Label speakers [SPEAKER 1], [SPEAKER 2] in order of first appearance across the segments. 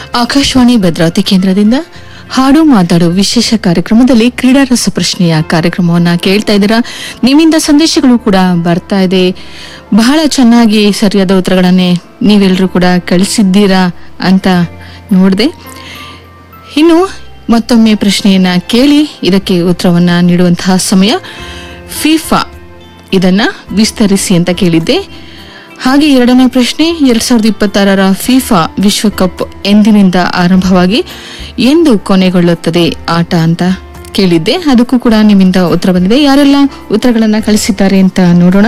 [SPEAKER 1] ಆಕಾಶವಾಣಿ ಭದ್ರಾವತಿ ಕೇಂದ್ರದಿಂದ ಹಾಡು ಮಾತಾಡು ವಿಶೇಷ ಕಾರ್ಯಕ್ರಮದಲ್ಲಿ ಕ್ರೀಡಾ ರಸ ಪ್ರಶ್ನೆಯ ಕಾರ್ಯಕ್ರಮವನ್ನ ಕೇಳ್ತಾ ಇದ್ದೀರಾ ನಿಮ್ಮಿಂದ ಸಂದೇಶಗಳು ಕೂಡ ಬರ್ತಾ ಇದೆ ಬಹಳ ಚೆನ್ನಾಗಿ ಸರಿಯಾದ ಉತ್ತರಗಳನ್ನೇ ನೀವೆಲ್ಲರೂ ಕೂಡ ಕಳಿಸಿದ್ದೀರಾ ಅಂತ ನೋಡಿದೆ ಇನ್ನು ಮತ್ತೊಮ್ಮೆ ಪ್ರಶ್ನೆಯನ್ನ ಕೇಳಿ ಇದಕ್ಕೆ ಉತ್ತರವನ್ನ ನೀಡುವಂತಹ ಸಮಯ ಫಿಫಾ ಇದನ್ನ ವಿಸ್ತರಿಸಿ ಅಂತ ಕೇಳಿದ್ದೆ ಹಾಗೆ ಎರಡನೇ ಪ್ರಶ್ನೆ ಎರಡ್ ಸಾವಿರದ ಇಪ್ಪತ್ತಾರರ ಫಿಫಾ ವಿಶ್ವಕಪ್ ಎಂದಿನಿಂದ ಆರಂಭವಾಗಿ ಎಂದು ಕೊನೆಗೊಳ್ಳುತ್ತದೆ ಆಟ ಅಂತ ಕೇಳಿದ್ದೆ ಅದಕ್ಕೂ ಕೂಡ ನಿಮ್ಮಿಂದ ಉತ್ತರ ಬಂದಿದೆ ಯಾರೆಲ್ಲ ಉತ್ತರಗಳನ್ನ ಕಳಿಸಿದ್ದಾರೆ ಅಂತ ನೋಡೋಣ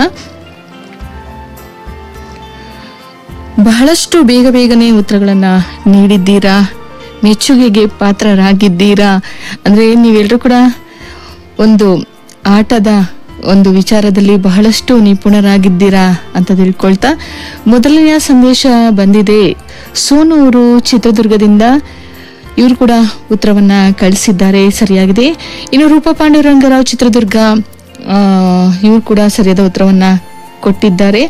[SPEAKER 1] ಬಹಳಷ್ಟು ಬೇಗ ಬೇಗನೆ ಉತ್ತರಗಳನ್ನ ನೀಡಿದ್ದೀರಾ ಮೆಚ್ಚುಗೆಗೆ ಪಾತ್ರರಾಗಿದ್ದೀರಾ ಅಂದ್ರೆ ನೀವೆಲ್ಲರೂ ಕೂಡ ಒಂದು ಆಟದ ಒಂದು ವಿಚಾರದಲ್ಲಿ ಬಹಳಷ್ಟು ನಿಪುಣರಾಗಿದ್ದೀರಾ ಅಂತ ತಿಳ್ಕೊಳ್ತಾ ಮೊದಲನೆಯ ಸಂದೇಶ ಬಂದಿದೆ ಸೋನೂರು ಚಿತ್ರದುರ್ಗದಿಂದ ಇವರು ಕೂಡ ಉತ್ತರವನ್ನ ಕಳಿಸಿದ್ದಾರೆ ಸರಿಯಾಗಿದೆ ಇನ್ನು ರೂಪ ಪಾಂಡುರಂಗರಾವ್ ಚಿತ್ರದುರ್ಗ ಇವರು ಕೂಡ ಸರಿಯಾದ ಉತ್ತರವನ್ನ ಕೊಟ್ಟಿದ್ದಾರೆ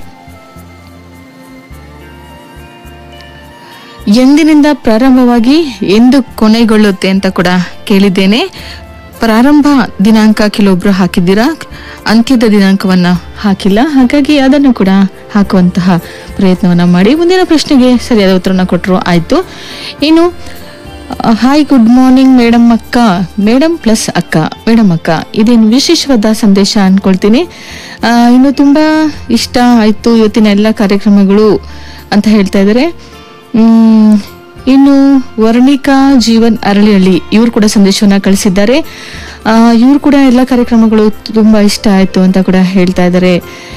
[SPEAKER 1] ಎಂದಿನಿಂದ ಪ್ರಾರಂಭವಾಗಿ ಎಂದು ಕೊನೆಗೊಳ್ಳುತ್ತೆ ಅಂತ ಕೂಡ ಕೇಳಿದ್ದೇನೆ ಪ್ರಾರಂಭ ದಿನಾಂಕ ಕೆಲವೊಬ್ರು ಹಾಕಿದ್ದೀರಾ ಅಂತ್ಯದ ದಿನಾಂಕವನ್ನ ಹಾಕಿಲ್ಲ ಹಾಗಾಗಿ ಅದನ್ನು ಕೂಡ ಹಾಕುವಂತಹ ಪ್ರಯತ್ನವನ್ನ ಮಾಡಿ ಮುಂದಿನ ಪ್ರಶ್ನೆಗೆ ಸರಿಯಾದ ಉತ್ತರನ ಕೊಟ್ಟರು ಆಯ್ತು ಇನ್ನು ಹಾಯ್ ಗುಡ್ ಮಾರ್ನಿಂಗ್ ಮೇಡಮ್ ಅಕ್ಕ ಮೇಡಮ್ ಪ್ಲಸ್ ಅಕ್ಕ ಮೇಡಮ್ ಅಕ್ಕ ಇದೇನು ವಿಶೇಷವಾದ ಸಂದೇಶ ಅನ್ಕೊಳ್ತೀನಿ ಆ, ಇನ್ನು ತುಂಬಾ ಇಷ್ಟ ಆಯ್ತು ಇವತ್ತಿನ ಎಲ್ಲ ಕಾರ್ಯಕ್ರಮಗಳು ಅಂತ ಹೇಳ್ತಾ ಇದ್ದಾರೆ ಮ್, ಇನ್ನು ವರ್ಣಿಕಾ ಜೀವನ್ ಅರಳಿಹಳ್ಳಿ ಇವರು ಕೂಡ ಸಂದೇಶವನ್ನ ಕಳಿಸಿದ್ದಾರೆ ಇವರು ಕೂಡ ಎಲ್ಲ ಕಾರ್ಯಕ್ರಮಗಳು ತುಂಬಾ ಇಷ್ಟ ಆಯ್ತು ಅಂತ ಕೂಡ ಹೇಳ್ತಾ ಇದ್ದಾರೆ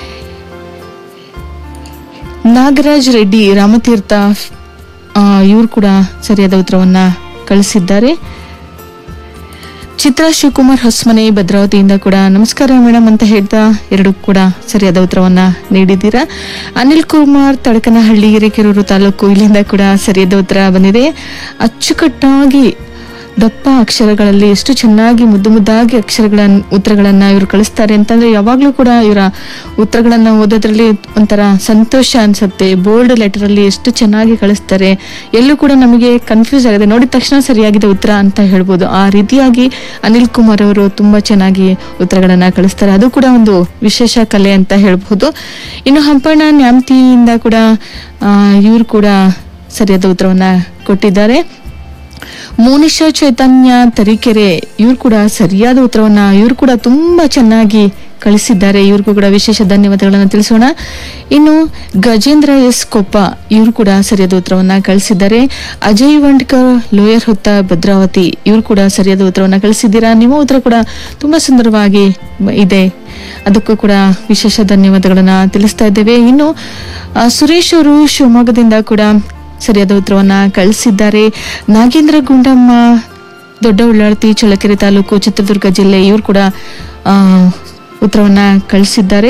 [SPEAKER 1] ನಾಗರಾಜ್ ರೆಡ್ಡಿ ರಾಮತೀರ್ಥ ಇವರು ಕೂಡ ಸರಿಯಾದ ಉತ್ತರವನ್ನ ಕಳಿಸಿದ್ದಾರೆ ಚಿತ್ರಾ ಶಿವಕುಮಾರ್ ಹೊಸಮನೆ ಭದ್ರಾವತಿಯಿಂದ ಕೂಡ ನಮಸ್ಕಾರ ಮೇಡಮ್ ಅಂತ ಹೇಳ್ತಾ ಎರಡು ಕೂಡ ಸರಿಯಾದ ಉತ್ತರವನ್ನ ನೀಡಿದ್ದೀರಾ ಅನಿಲ್ ಕುಮಾರ್ ತಡಕನಹಳ್ಳಿ ಹಿರೇಕೆರೂರು ತಾಲೂಕು ಇಲ್ಲಿಂದ ಕೂಡ ಸರಿಯಾದ ಉತ್ತರ ಬಂದಿದೆ ಅಚ್ಚುಕಟ್ಟಾಗಿ ದಪ್ಪ ಅಕ್ಷರಗಳಲ್ಲಿ ಎಷ್ಟು ಚೆನ್ನಾಗಿ ಮುದ್ದು ಮುದ್ದಾಗಿ ಅಕ್ಷರಗಳ ಉತ್ತರಗಳನ್ನ ಇವರು ಕಳಿಸ್ತಾರೆ ಅಂತಂದ್ರೆ ಯಾವಾಗ್ಲೂ ಕೂಡ ಇವರ ಉತ್ತರಗಳನ್ನ ಓದೋದ್ರಲ್ಲಿ ಒಂಥರ ಸಂತೋಷ ಅನ್ಸುತ್ತೆ ಬೋಲ್ಡ್ ಲೆಟರ್ ಅಲ್ಲಿ ಎಷ್ಟು ಚೆನ್ನಾಗಿ ಕಳಿಸ್ತಾರೆ ಎಲ್ಲೂ ಕೂಡ ನಮಗೆ ಕನ್ಫ್ಯೂಸ್ ಆಗಿದೆ ನೋಡಿದ ತಕ್ಷಣ ಸರಿಯಾಗಿದೆ ಉತ್ತರ ಅಂತ ಹೇಳ್ಬೋದು ಆ ರೀತಿಯಾಗಿ ಅನಿಲ್ ಕುಮಾರ್ ಅವರು ತುಂಬಾ ಚೆನ್ನಾಗಿ ಉತ್ತರಗಳನ್ನ ಕಳಿಸ್ತಾರೆ ಅದು ಕೂಡ ಒಂದು ವಿಶೇಷ ಕಲೆ ಅಂತ ಹೇಳ್ಬಹುದು ಇನ್ನು ಹಂಪಣ್ಣ ನ್ಯಾಮ್ತಿಯಿಂದ ಕೂಡ ಇವರು ಕೂಡ ಸರಿಯಾದ ಉತ್ತರವನ್ನ ಕೊಟ್ಟಿದ್ದಾರೆ ಮೋನಿಶಾ ಚೈತನ್ಯ ತರೀಕೆರೆ ಇವ್ರು ಕೂಡ ಸರಿಯಾದ ಉತ್ತರವನ್ನ ಇವ್ರು ಕೂಡ ತುಂಬಾ ಚೆನ್ನಾಗಿ ಕಳಿಸಿದ್ದಾರೆ ಇವ್ರಿಗೂ ಕೂಡ ವಿಶೇಷ ಧನ್ಯವಾದಗಳನ್ನು ತಿಳಿಸೋಣ ಇನ್ನು ಗಜೇಂದ್ರ ಎಸ್ ಕೊಪ್ಪ ಇವರು ಕೂಡ ಸರಿಯಾದ ಉತ್ತರವನ್ನ ಕಳಿಸಿದ್ದಾರೆ ಅಜಯ್ ವಂಡ್ಕರ್ ಲೋಯರ್ ಹೊತ್ತ ಭದ್ರಾವತಿ ಇವರು ಕೂಡ ಸರಿಯಾದ ಉತ್ತರವನ್ನ ಕಳಿಸಿದ್ದೀರಾ ನಿಮ್ಮ ಉತ್ತರ ಕೂಡ ತುಂಬಾ ಸುಂದರವಾಗಿ ಇದೆ ಅದಕ್ಕೂ ಕೂಡ ವಿಶೇಷ ಧನ್ಯವಾದಗಳನ್ನ ತಿಳಿಸ್ತಾ ಇದ್ದೇವೆ ಇನ್ನು ಆ, ಸುರೇಶ್ ಅವರು ಶಿವಮೊಗ್ಗದಿಂದ ಕೂಡ ಸರಿಯಾದ ಉತ್ತರವನ್ನ ಕಳಿಸಿದ್ದಾರೆ ನಾಗೇಂದ್ರ ಗುಂಡಮ್ಮ ದೊಡ್ಡ ಉಳ್ಳಾಳ್ತಿ ಚಳ್ಳಕೆರೆ ತಾಲೂಕು ಚಿತ್ರದುರ್ಗ ಜಿಲ್ಲೆ ಇವರು ಕೂಡ ಆ, ಉತ್ತರವನ್ನ ಕಳಿಸಿದ್ದಾರೆ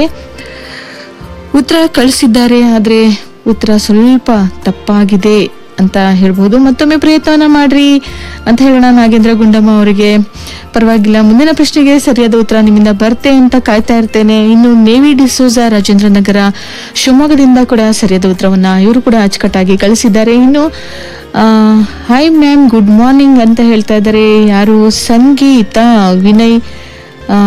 [SPEAKER 1] ಉತ್ತರ ಕಳಿಸಿದ್ದಾರೆ ಆದ್ರೆ ಉತ್ತರ ಸ್ವಲ್ಪ ತಪ್ಪಾಗಿದೆ ಅಂತ ಹೇಳ್ಬೋದು ಮತ್ತೊಮ್ಮೆ ಪ್ರಯತ್ನವನ್ನ ಮಾಡ್ರಿ ಅಂತ ಹೇಳೋಣ ನಾಗೇಂದ್ರ ಗುಂಡಮ್ಮ ಅವರಿಗೆ ಪರವಾಗಿಲ್ಲ ಮುಂದಿನ ಪ್ರಶ್ನೆಗೆ ಸರಿಯಾದ ಉತ್ತರ ನಿಮ್ಮಿಂದ ಬರ್ತೆ ಅಂತ ಕಾಯ್ತಾ ಇರ್ತೇನೆ ಇನ್ನು ನೇವಿ ಡಿಸೋಜ ರಾಜೇಂದ್ರ ನಗರ ಶಿವಮೊಗ್ಗದಿಂದ ಕೂಡ ಸರಿಯಾದ ಉತ್ತರವನ್ನ ಇವರು ಕೂಡ ಅಚ್ಚುಕಟ್ಟಾಗಿ ಕಳಿಸಿದ್ದಾರೆ ಇನ್ನು ಹಾಯ್ ಮ್ಯಾಮ್ ಗುಡ್ ಮಾರ್ನಿಂಗ್ ಅಂತ ಹೇಳ್ತಾ ಇದ್ದಾರೆ ಯಾರು ಸಂಗೀತ ವಿನಯ್ ಆ,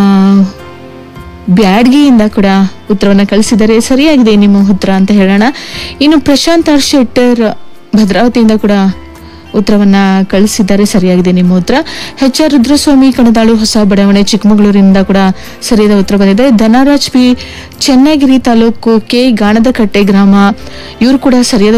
[SPEAKER 1] ಬ್ಯಾಡ್ಗಿಯಿಂದ ಕೂಡ ಉತ್ತರವನ್ನ ಕಳಿಸಿದ್ದಾರೆ ಸರಿಯಾಗಿದೆ ನಿಮ್ಮ ಉತ್ತರ ಅಂತ ಹೇಳೋಣ ಇನ್ನು ಪ್ರಶಾಂತ್ ಆರ್ ಶೆಟ್ಟರ್ ಭದ್ರಾವತಿಯಿಂದ ಕೂಡ ಉತ್ತರವನ್ನ ಕಳಿಸಿದ್ದಾರೆ ಸರಿಯಾಗಿದೆ ನಿಮ್ಮ ಉತ್ತರ ಎಚ್ ಆರ್ ರುದ್ರಸ್ವಾಮಿ ಕಣದಾಳು ಹೊಸ ಬಡಾವಣೆ ಚಿಕ್ಕಮಗಳೂರಿನಿಂದ ಕೂಡ ಸರಿಯಾದ ಉತ್ತರ ಬಂದಿದೆ ಧನರಾಜ್ ಪಿ ಚೆನ್ನಗಿರಿ ತಾಲೂಕು ಕೆ ಗಾಣದಕಟ್ಟೆ ಗ್ರಾಮ ಇವರು ಕೂಡ ಸರಿಯಾದ